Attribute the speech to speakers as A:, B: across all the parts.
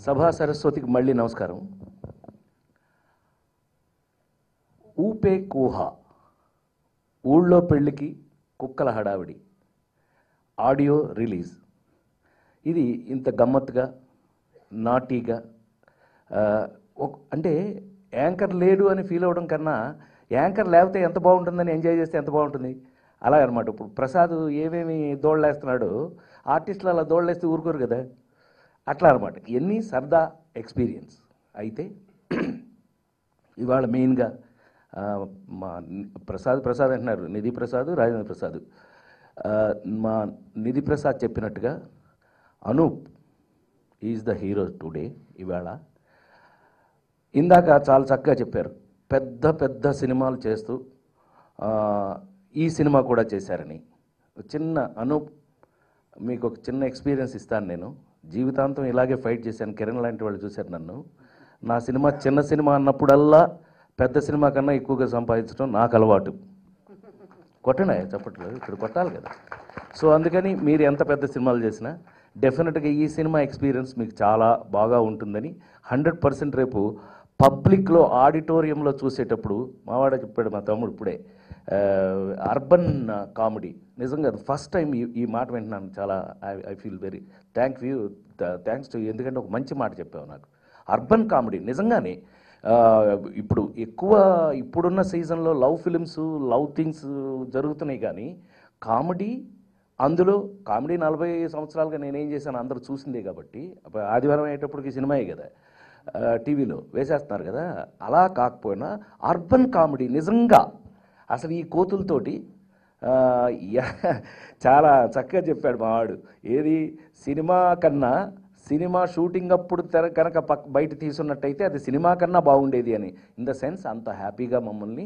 A: సభా సరస్వతికి మళ్ళీ నమస్కారం ఊపే కూహ ఊళ్ళో పెళ్ళికి కుక్కల హడావిడి ఆడియో రిలీజ్ ఇది ఇంత గమ్మత్తుగా నాటీగా ఆ, ఒక- అంటే యాంకర్ లేడు అని ఫీల్ అవ్వడం కన్నా యాంకర్ లేకపోతే ఎంత బాగుంటుందని ఎంజాయ్ చేస్తే ఎంత బాగుంటుంది అలా అనమాట ఇప్పుడు ప్రసాద్ ఏమేమి దోళ్ళేస్తున్నాడో ఆర్టిస్టులు అలా దోళ్ళేస్తే ఊరుకోరు కదా అట్లా అనమాట ఎన్ని సరదా ఎక్స్పీరియన్స్ అయితే ఇవాళ మెయిన్గా ఆ, మా ని- ప్రసాద్ ప్రసాద్ అంటున్నారు నిధి ప్రసాద్ రాజేంద్ర ప్రసాద్ ఆ, మా నిధి ప్రసాద్ చెప్పినట్టుగా Anoop is the hero today ఇవాళ ఇందాక చాలా చక్కగా చెప్పారు పెద్ద పెద్ద సినిమాలు చేస్తూ ఆ, ఈ సినిమా కూడా చేశారని చిన్న అనూప్ మీకు ఒక చిన్న ఎక్స్పీరియన్స్ ఇస్తాను నేను జీవితాంతం ఇలాగే ఫైట్ చేశాను కిరణ్ లాంటి వాళ్ళు చూశారు నన్ను నా సినిమా చిన్న సినిమా అన్నప్పుడల్లా పెద్ద సినిమా కన్నా ఎక్కువగా సంపాదించడం నాకు అలవాటు కొట్టండి చెప్పట్లేదు ఇక్కడ కొట్టాలి కదా సో అందుకని మీరు ఎంత పెద్ద సినిమాలు చేసినా డెఫినెట్గా ఈ సినిమా ఎక్స్పీరియన్స్ మీకు చాలా బాగా ఉంటుందని హండ్రెడ్ పర్సెంట్ రేపు పబ్లిక్లో ఆడిటోరియంలో చూసేటప్పుడు మావాడ చెప్పాడు మా తమ్ముడు ఇప్పుడే అర్బన్ కామెడీ నిజంగా ఫస్ట్ టైం ఈ ఈ మాట వింటున్నాను చాలా I I feel very thank you thanks to ఎందుకంటే ఒక మంచి మాట చెప్పావు నాకు అర్బన్ కామెడీ నిజంగానే ఆ, ఇప్పుడు ఎక్కువ ఇప్పుడున్న సీజన్లో లవ్ ఫిలిమ్స్ లవ్ థింగ్స్ జరుగుతున్నాయి కానీ కామెడీ అందులో కామెడీ నలభై సంవత్సరాలుగా నేనేం చేశాను అందరూ చూసిందే కాబట్టి అప్పుడు ఆదివారం అయ్యేటప్పటికి సినిమాయే కదా ఆ, టీవీలో వేసేస్తున్నారు కదా అలా కాకపోయినా అర్బన్ కామెడీ నిజంగా అసలు ఈ కోతులతోటి ఆ, యా- చాలా చక్కగా చెప్పాడు మావాడు ఏది సినిమా కన్నా సినిమా షూటింగ్ అప్పుడు తెర కనుక పక్ బయట తీసున్నట్టయితే అది సినిమా కన్నా బాగుండేది అని ఇన్ ద సెన్స్ అంత హ్యాపీగా మమ్మల్ని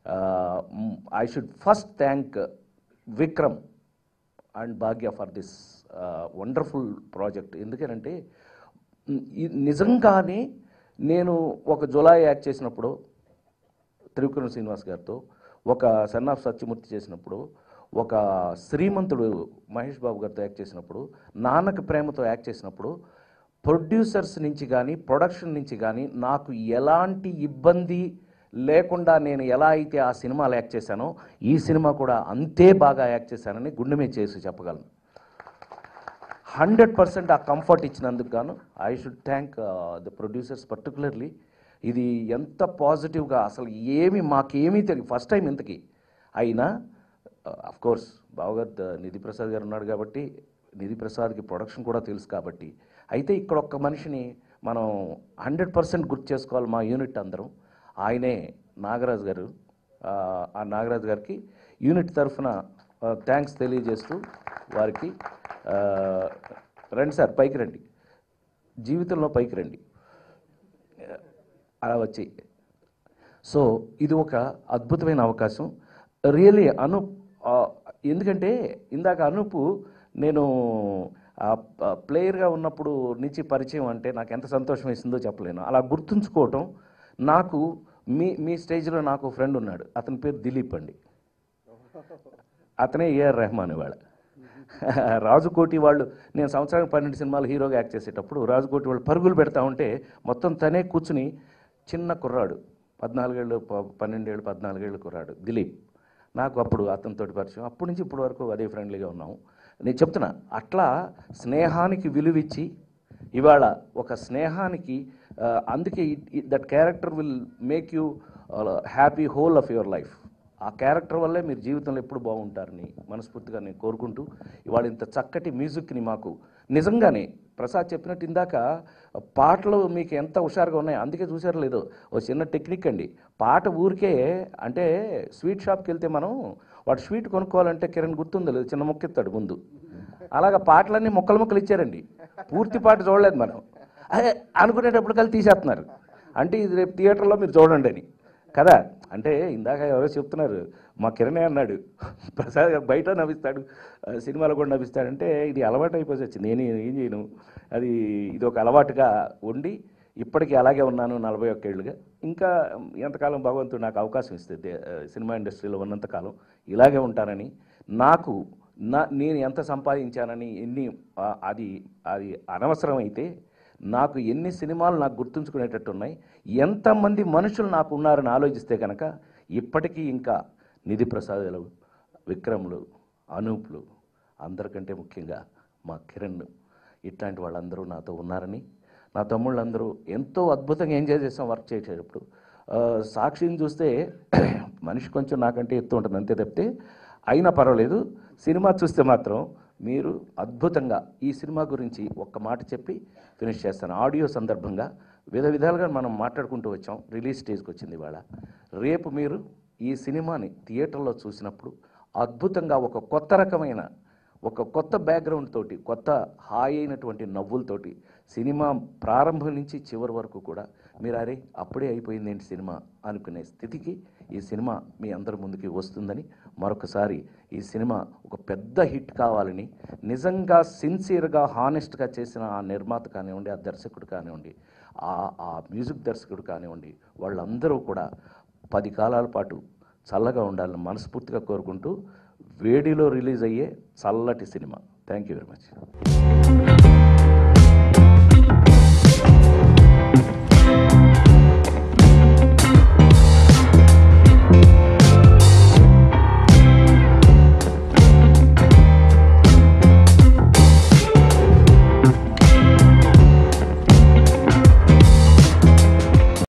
A: I should first thank Vikram and Bhagya for this wonderful project ఎందుకనంటే మ్, ఈ నిజంగానే నేను ఒక జులై యాక్ట్ చేసినప్పుడు త్రివిక్రమ్ శ్రీనివాస్ గారితో ఒక సన్ ఆఫ్ సత్యమూర్తి చేసినప్పుడు ఒక శ్రీమంతుడు మహేష్ బాబు గారితో యాక్ట్ చేసినప్పుడు నాన్నకి ప్రేమతో యాక్ట్ చేసినప్పుడు ప్రొడ్యూసర్స్ నుంచి కానీ ప్రొడక్షన్ నుంచి కానీ నాకు ఎలాంటి ఇబ్బంది లేకుండా నేను ఎలా అయితే ఆ సినిమాలు యాక్ట్ చేశానో ఈ సినిమా కూడా అంతే బాగా యాక్ట్ చేశానని గుండె మీద చేసి చెప్పగలను హండ్రెడ్ పర్సెంట్ ఆ కంఫర్ట్ ఇచ్చినందుకు గాను I should thank the producers particularly ఇది ఎంత పాజిటివ్గా అసలు ఏమి మాకేమీ తెలియదు ఫస్ట్ టైం ఇంతకి అయినా అఫ్ కోర్స్ బావగారు నిధి ప్రసాద్ గారు ఉన్నాడు కాబట్టి నిధి ప్రసాద్కి ప్రొడక్షన్ కూడా తెలుసు కాబట్టి అయితే ఇక్కడ ఒక్క మనిషిని మనం హండ్రెడ్ పర్సెంట్ గుర్తు చేసుకోవాలి మా యూనిట్ అందరం ఆయనే నాగరాజు గారు ఆ, ఆ నాగరాజు గారికి యూనిట్ తరఫున థ్యాంక్స్ తెలియజేస్తూ వారికి ఆ, రండి సార్ పైకి రండి జీవితంలో పైకి రండి అలా వచ్చి సో ఇది ఒక అద్భుతమైన అవకాశం రియలీ అను ఆ, ఎందుకంటే ఇందాక అనూపు నేను ఆ ప- ప్లేయర్గా ఉన్నప్పుడు నుంచి పరిచయం అంటే నాకు ఎంత సంతోషం వేసిందో చెప్పలేను అలా గుర్తుంచుకోవటం నాకు మీ మీ స్టేజ్లో నాకు ఫ్రెండ్ ఉన్నాడు అతని పేరు దిలీప్ అండి అతనే ఏఆర్ రెహమాన్ ఇవాళ రాజుకోటి వాళ్ళు నేను సంవత్సరానికి పన్నెండు సినిమాలు హీరోగా యాక్ట్ చేసేటప్పుడు రాజుకోటి వాళ్ళు పరుగులు పెడతా ఉంటే మొత్తం తనే కూర్చుని చిన్న కుర్రాడు పద్నాలుగేళ్ళు ప- పన్నెండేళ్ళు పద్నాలుగేళ్ళు కుర్రాడు దిలీప్ నాకు అప్పుడు అతనితోటి పరిచయం అప్పటి నుంచి ఇప్పటి వరకు అదే ఫ్రెండ్లీగా ఉన్నాము నేను చెప్తున్నా అట్లా స్నేహానికి విలువిచ్చి ఇవాళ ఒక స్నేహానికి ఆ, అందుకే that character will make you happy whole of your life ఆ క్యారెక్టర్ వల్లే మీరు జీవితంలో ఎప్పుడు బాగుంటారని మనస్ఫూర్తిగా నేను కోరుకుంటూ ఇవాళ ఇంత చక్కటి మ్యూజిక్ని మాకు నిజంగానే ప్రసాద్ చెప్పినట్టు ఇందాక పాటలు మీకు ఎంత హుషారుగా ఉన్నాయి అందుకే చూసారో లేదో ఓ చిన్న టెక్నిక్ అండి పాట ఊరికే అంటే స్వీట్ షాప్కి వెళ్తే మనం వాడు స్వీట్ కొనుక్కోవాలంటే కిరణ్ గుర్తుందో లేదు చిన్న ముక్క ఇస్తాడు ముందు అలాగా పాటలన్నీ ముక్కలు ముక్కలు ఇచ్చారండి పూర్తి పాట చూడలేదు మనం అదే అనుకునేటప్పుడు కలిసి తీసేస్తున్నారు అంటే ఇది రేపు థియేటర్లో మీరు చూడండి అని కదా అంటే ఇందాక ఎవరో చెప్తున్నారు మా కిరణే అన్నాడు ప్రసాద్ గారు బయట నవ్విస్తాడు ఆ, సినిమాలో కూడా నవ్విస్తాడంటే ఇది అలవాటు అయిపోయి వచ్చింది నేను ఏం చేయను అది ఇది ఒక అలవాటుగా ఉండి ఇప్పటికీ అలాగే ఉన్నాను నలభై ఒక్కేళ్ళుగా ఇంకా ఎంతకాలం భగవంతుడు నాకు అవకాశం ఇస్తే దే- సినిమా ఇండస్ట్రీలో ఉన్నంతకాలం ఇలాగే ఉంటానని నాకు నా నేను ఎంత సంపాదించానని ఎన్ని ఆ, అది అది అనవసరం అయితే నాకు ఎన్ని సినిమాలు నాకు గుర్తుంచుకునేటట్టు ఉన్నాయి ఎంతమంది మనుషులు నాకు ఉన్నారని ఆలోచిస్తే కనుక ఇప్పటికీ ఇంకా నిధి ప్రసాదులు విక్రమ్లు అనూప్లు అందరికంటే ముఖ్యంగా మా కిరణ్ ఇట్లాంటి వాళ్ళందరూ నాతో ఉన్నారని నా తమ్ముళ్ళందరూ ఎంతో అద్భుతంగా ఎంజాయ్ చేసాం వర్క్ చేసేటప్పుడు ఆ, సాక్షిని చూస్తే మనిషి కొంచెం నాకంటే ఎత్తు ఉంటుంది అంతే తప్పితే అయినా పర్వాలేదు సినిమా చూస్తే మాత్రం మీరు అద్భుతంగా ఈ సినిమా గురించి ఒక్క మాట చెప్పి ఫినిష్ చేస్తాను ఆడియో సందర్భంగా వివిధ విధాలుగా మనం మాట్లాడుకుంటూ వచ్చాం రిలీజ్ స్టేజ్కి వచ్చింది ఇవాళ రేపు మీరు ఈ సినిమాని థియేటర్లో చూసినప్పుడు అద్భుతంగా ఒక కొత్త రకమైన ఒక కొత్త బ్యాక్గ్రౌండ్ తోటి కొత్త హాయి అయినటువంటి నవ్వులతోటి సినిమా ప్రారంభం నుంచి చివరి వరకు కూడా మీరు అరే అప్పుడే అయిపోయింది ఏంటి సినిమా అనుకునే స్థితికి ఈ సినిమా మీ అందరి ముందుకి వస్తుందని మరొకసారి ఈ సినిమా ఒక పెద్ద హిట్ కావాలని నిజంగా సిన్సియర్గా హానెస్ట్గా చేసిన ఆ నిర్మాత కానివ్వండి ఆ దర్శకుడు కానివ్వండి ఆ ఆ మ్యూజిక్ దర్శకుడు కానివ్వండి వాళ్ళందరూ కూడా పది కాలాల పాటు చల్లగా ఉండాలని మనస్ఫూర్తిగా కోరుకుంటూ వేడిలో రిలీజ్ అయ్యే చల్లటి cinema thank you very much